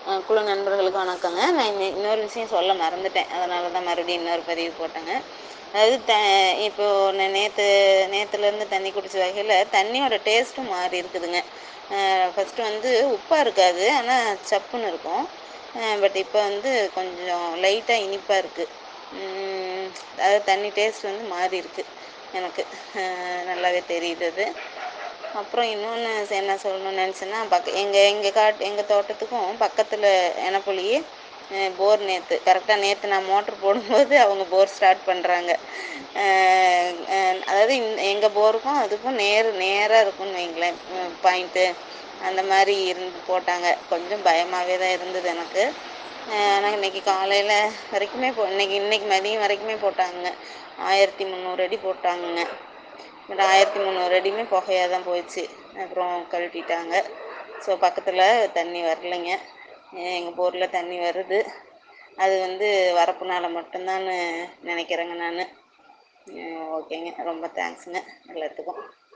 அ குழு நண்பர்களுக்கு வணக்கங்க நான் இன்ன இன்னொரு விஷயம் சொல்ல மறந்துட்டேன் அதனால தான் மறுபடியும் இன்னொரு பதிவு போட்டேங்க அதாவது த இப்போ நே நேற்று நேற்றுலேருந்து தண்ணி குடிச்ச வகையில் தண்ணியோட டேஸ்ட்டும் மாறி இருக்குதுங்க ஃபஸ்ட்டு வந்து உப்பாக இருக்காது ஆனால் சப்புன்னு இருக்கும் பட் இப்போ வந்து கொஞ்சம் லைட்டாக இனிப்பாக இருக்குது அதாவது தண்ணி டேஸ்ட் வந்து மாறி இருக்கு எனக்கு நல்லாவே தெரியுது அது அப்புறம் இன்னொன்று என்ன சொல்லணும்னு நினச்சேன்னா பக் எங்கள் எங்கள் காட் எங்கள் தோட்டத்துக்கும் பக்கத்தில் எனப்புலி போர் நேற்று கரெக்டாக நேற்று நான் மோட்ரு போடும்போது அவங்க போர் ஸ்டார்ட் பண்ணுறாங்க அதாவது இந்த எங்கள் போருக்கும் அதுக்கும் நேர் நேராக இருக்கும்னு வைங்களேன் பாயிண்ட்டு அந்த மாதிரி இருந்து போட்டாங்க கொஞ்சம் பயமாகவே தான் இருந்தது எனக்கு ஆனால் இன்றைக்கி காலையில் வரைக்குமே போ இன்றைக்கி இன்றைக்கி மதியம் வரைக்குமே போட்டாங்க ஆயிரத்தி முந்நூறு அடி போட்டாங்கங்க பட் ஆயிரத்தி முந்நூறு அடியுமே புகையா தான் போச்சு அப்புறம் கழட்டிட்டாங்க ஸோ பக்கத்தில் தண்ணி வரலைங்க எங்கள் போரில் தண்ணி வருது அது வந்து வரப்புனால் மட்டும்தான்னு நினைக்கிறேங்க நான் ஓகேங்க ரொம்ப தேங்க்ஸுங்க எல்லாத்துக்கும்